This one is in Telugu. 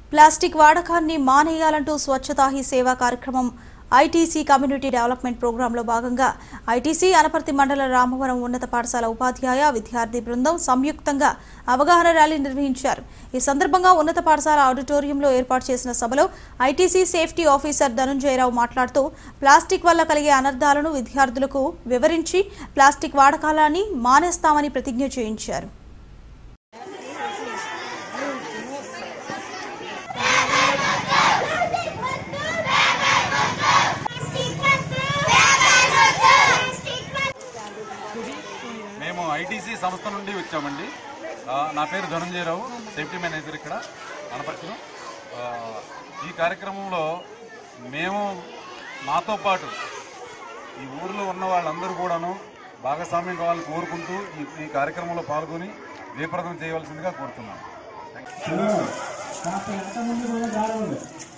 ప్లాస్టిక్ వాడకాన్ని మానేయాలంటూ స్వచ్ఛతా హీ సేవా కార్యక్రమం ఐటీసీ కమ్యూనిటీ డెవలప్మెంట్ ప్రోగ్రాంలో భాగంగా ఐటీసీ అనపర్తి మండల రామవరం ఉన్నత పాఠశాల ఉపాధ్యాయ విద్యార్థి బృందం సంయుక్తంగా అవగాహన ర్యాలీ నిర్వహించారు ఈ సందర్భంగా ఉన్నత పాఠశాల ఆడిటోరియంలో ఏర్పాటు చేసిన సభలో ఐటీసీ సేఫ్టీ ఆఫీసర్ ధనుంజయరావు మాట్లాడుతూ ప్లాస్టిక్ వల్ల కలిగే అనర్థాలను విద్యార్థులకు వివరించి ప్లాస్టిక్ వాడకాలని మానేస్తామని ప్రతిజ్ఞ చేయించారు మేము ఐటీసీ సంస్థ నుండి వచ్చామండి ఆ, నా పేరు ధనంజయరావు సేఫ్టీ మేనేజర్ ఇక్కడ అనపర్తిలో ఆ, ఈ కార్యక్రమంలో మేము మాతో పాటు ఈ ఊర్లో ఉన్న వాళ్ళందరూ కూడాను భాగస్వామ్యం కావాలని కోరుకుంటూ ఈ ఈ కార్యక్రమంలో పాల్గొని జయప్రదం చేయవలసిందిగా కోరుతున్నాను కాస్త ఎంత ముందు కూడా గాలి ఉంది